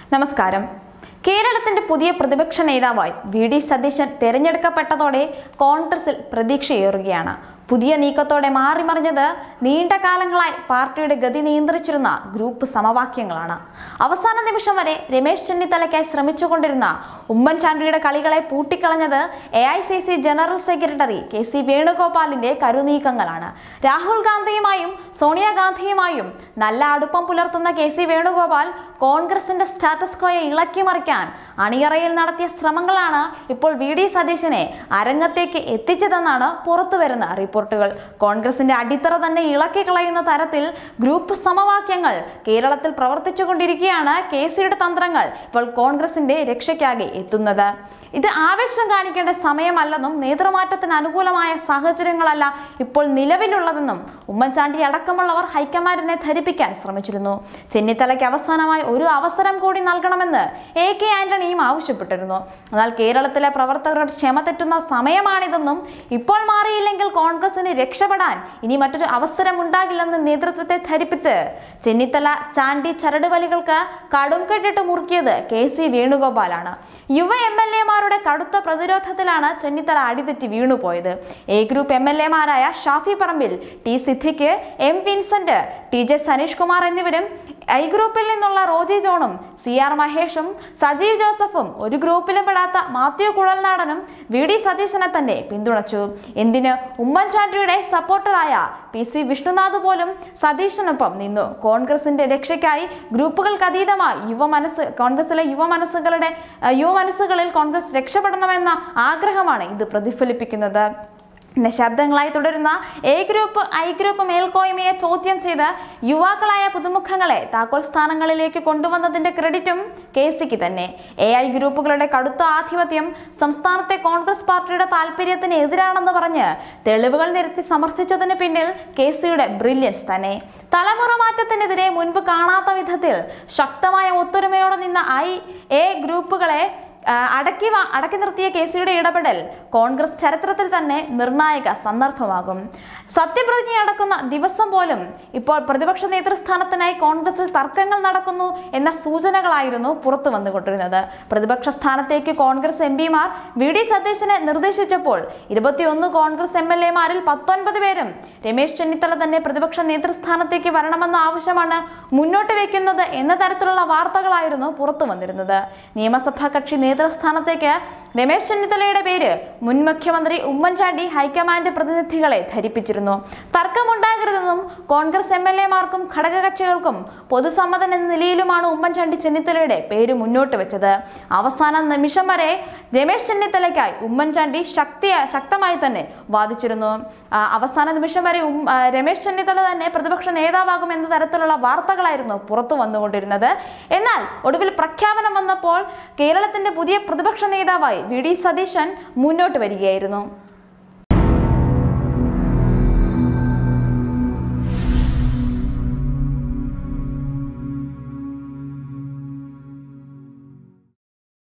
നമസ്കാരം കേരളത്തിന്റെ പുതിയ പ്രതിപക്ഷ നേതാവായി വി ഡി സതീശൻ തെരഞ്ഞെടുക്കപ്പെട്ടതോടെ കോൺഗ്രസിൽ പ്രതീക്ഷയേറുകയാണ് പുതിയ നീക്കത്തോടെ മാറിമറിഞ്ഞത് നീണ്ട കാലങ്ങളായി പാർട്ടിയുടെ ഗതി നിയന്ത്രിച്ചിരുന്ന ഗ്രൂപ്പ് സമവാക്യങ്ങളാണ് അവസാന നിമിഷം വരെ രമേശ് ചെന്നിത്തലയ്ക്കായി ശ്രമിച്ചുകൊണ്ടിരുന്ന ഉമ്മൻചാണ്ടിയുടെ കളികളെ പൂട്ടിക്കളഞ്ഞത് A I C C general secretary K C വേണുഗോപാലിന്റെ കരുനീക്കങ്ങളാണ് രാഹുൽ ഗാന്ധിയുമായും സോണിയാഗാന്ധിയുമായും നല്ല അടുപ്പം പുലർത്തുന്ന കെ സി വേണുഗോപാൽ കോൺഗ്രസിന്റെ സ്റ്റാറ്റസ് കോയെ ഇളക്കി മറിക്കാൻ അണിയറയിൽ നടത്തിയ ശ്രമങ്ങളാണ് ഇപ്പോൾ വി ഡി സതീശനെ അരങ്ങത്തേക്ക് എത്തിച്ചതെന്നാണ് പുറത്തുവരുന്ന റിപ്പോർട്ടുകൾ കോൺഗ്രസിന്റെ അടിത്തറ തന്നെ ഇളക്കി കളയുന്ന തരത്തിൽ ഗ്രൂപ്പ് സമവാക്യങ്ങൾ കേരളത്തിൽ പ്രവർത്തിച്ചുകൊണ്ടിരിക്കുകയാണ് കെ സിയുടെ തന്ത്രങ്ങൾ ഇപ്പോൾ കോൺഗ്രസിന്റെ രക്ഷയ്ക്കാകെ എത്തുന്നത് ഇത് ആവേശം കാണിക്കേണ്ട സമയമല്ലെന്നും നേതൃമാറ്റത്തിന് അനുകൂലമായ സാഹചര്യങ്ങളല്ല ഇപ്പോൾ നിലവിലുള്ളതെന്നും ഉമ്മൻചാണ്ടി അടക്കമുള്ളവർ ഹൈക്കമാൻഡിനെ ധരിപ്പിക്കാൻ ശ്രമിച്ചിരുന്നു ചെന്നിത്തലയ്ക്ക് അവസാനമായി ഒരു അവസരം കൂടി നൽകണമെന്ന് എ കെ ആന്റണിയും ആവശ്യപ്പെട്ടിരുന്നു എന്നാൽ കേരളത്തിലെ പ്രവർത്തകരുടെ ക്ഷമ തെറ്റുന്ന സമയമാണിതെന്നും ഇപ്പോൾ മാറിയില്ലെങ്കിൽ കോൺഗ്രസിന് രക്ഷപ്പെടാൻ ഇനി മറ്റൊരു അവസരം ഉണ്ടാകില്ലെന്ന് നേതൃത്വത്തെ ധരിപ്പിച്ച് ചെന്നിത്തല ചാണ്ടി ചരടുവലികൾക്ക് കടും കെട്ടിട്ട് മുറുക്കിയത് കെ സി വേണുഗോപാലാണ് യുവ എം എൽ എമാരുടെ കടുത്ത പ്രതിരോധത്തിലാണ് ചെന്നിത്തല അടിതെറ്റി വീണുപോയത് എ ഗ്രൂപ്പ് എം എൽ എമാരായ Shafi Parambil T Siddique M Vincent T J Saneesh Kumar എന്നിവരും ഐ ഗ്രൂപ്പിൽ നിന്നുള്ള റോജി ജോണും സി ആർ മഹേഷും സജീവ് ജോസഫും ഒരു ഗ്രൂപ്പിലും പെടാത്ത മാത്യു കുഴൽനാടനും വി ഡി സതീശനെ തന്നെ പിന്തുണച്ചു എന്തിന് ഉമ്മൻചാണ്ടിയുടെ സപ്പോർട്ടറായ പി സി വിഷ്ണുനാഥ് പോലും സതീശനൊപ്പം നിന്നു കോൺഗ്രസിന്റെ രക്ഷയ്ക്കായി ഗ്രൂപ്പുകൾക്ക് അതീതമായി യുവമനസ് കോൺഗ്രസിലെ യുവമനസ്സുകളുടെ അഹ് യുവമനസ്സുകളിൽ കോൺഗ്രസ് രക്ഷപ്പെടണമെന്ന ആഗ്രഹമാണ് ഇത് പ്രതിഫലിപ്പിക്കുന്നത് നിശബ്ദങ്ങളായി തുടരുന്ന എ ഗ്രൂപ്പ് ഐ ഗ്രൂപ്പ് മേൽക്കോയ്മയെ ചോദ്യം ചെയ്ത് യുവാക്കളായ പുതുമുഖങ്ങളെ താക്കോൽ സ്ഥാനങ്ങളിലേക്ക് കൊണ്ടുവന്നതിന്റെ ക്രെഡിറ്റും കെ സിക്ക് തന്നെ എ ഐ ഗ്രൂപ്പുകളുടെ കടുത്ത ആധിപത്യം സംസ്ഥാനത്തെ കോൺഗ്രസ് പാർട്ടിയുടെ താല്പര്യത്തിന് എതിരാണെന്ന് പറഞ്ഞ് തെളിവുകൾ നിരത്തി സമർത്ഥിച്ചതിന് പിന്നിൽ കെ സിയുടെ ബ്രില്യൻസ് തന്നെ തലമുറ മാറ്റത്തിനെതിരെ മുൻപ് കാണാത്ത വിധത്തിൽ ശക്തമായ ഒത്തൊരുമയോടെ നിന്ന ഐ എ ഗ്രൂപ്പുകളെ ആ, അടക്കി വാ- അടക്കി നിർത്തിയ കെ സിയുടെ ഇടപെടൽ കോൺഗ്രസ് ചരിത്രത്തിൽ തന്നെ നിർണായക സന്ദർഭമാകും സത്യപ്രതിജ്ഞ നടക്കുന്ന ദിവസം പോലും ഇപ്പോൾ പ്രതിപക്ഷ നേതൃസ്ഥാനത്തിനായി കോൺഗ്രസിൽ തർക്കങ്ങൾ നടക്കുന്നു എന്ന സൂചനകളായിരുന്നു പുറത്തു വന്നുകൊണ്ടിരുന്നത് പ്രതിപക്ഷ സ്ഥാനത്തേക്ക് കോൺഗ്രസ് എം പിമാർ വി ഡി സതീശനെ നിർദ്ദേശിച്ചപ്പോൾ ഇരുപത്തിയൊന്ന് കോൺഗ്രസ് എം എൽ എമാരിൽ പത്തൊൻപത് പേരും രമേശ് ചെന്നിത്തല തന്നെ പ്രതിപക്ഷ നേതൃസ്ഥാനത്തേക്ക് വരണമെന്ന ആവശ്യമാണ് മുന്നോട്ട് വെക്കുന്നത് എന്ന തരത്തിലുള്ള വാർത്തകളായിരുന്നു പുറത്തു വന്നിരുന്നത് നിയമസഭാ കക്ഷി നേതൃസ്ഥാനത്തേക്ക് രമേശ് ചെന്നിത്തലയുടെ പേര് മുൻ മുഖ്യമന്ത്രി ഉമ്മൻചാണ്ടി ഹൈക്കമാൻഡ് പ്രതിനിധികളെ ധരിപ്പിച്ചിരുന്നു തർക്കമുണ്ടാകരുതെന്നും കോൺഗ്രസ് എം എൽ എമാർക്കും ഘടകകക്ഷികൾക്കും പൊതുസമ്മതൻ എന്ന നിലയിലുമാണ് ഉമ്മൻചാണ്ടി ചെന്നിത്തലയുടെ പേര് മുന്നോട്ട് വെച്ചത് അവസാന നിമിഷം വരെ രമേശ് ചെന്നിത്തലയ്ക്കായി ഉമ്മൻചാണ്ടി ശക്തി ശക്തമായി തന്നെ വാദിച്ചിരുന്നു ആ, അവസാന നിമിഷം വരെ ഉം- ആ, രമേശ് ചെന്നിത്തല തന്നെ പ്രതിപക്ഷ നേതാവാകും എന്ന തരത്തിലുള്ള വാർത്തകളായിരുന്നു പുറത്തു വന്നുകൊണ്ടിരുന്നത് എന്നാൽ ഒടുവിൽ പ്രഖ്യാപനം വന്നപ്പോൾ കേരളത്തിന്റെ പുതിയ പ്രതിപക്ഷ നേതാവായി വി ഡി സതീശൻ മുന്നോട്ട് വരികയായിരുന്നു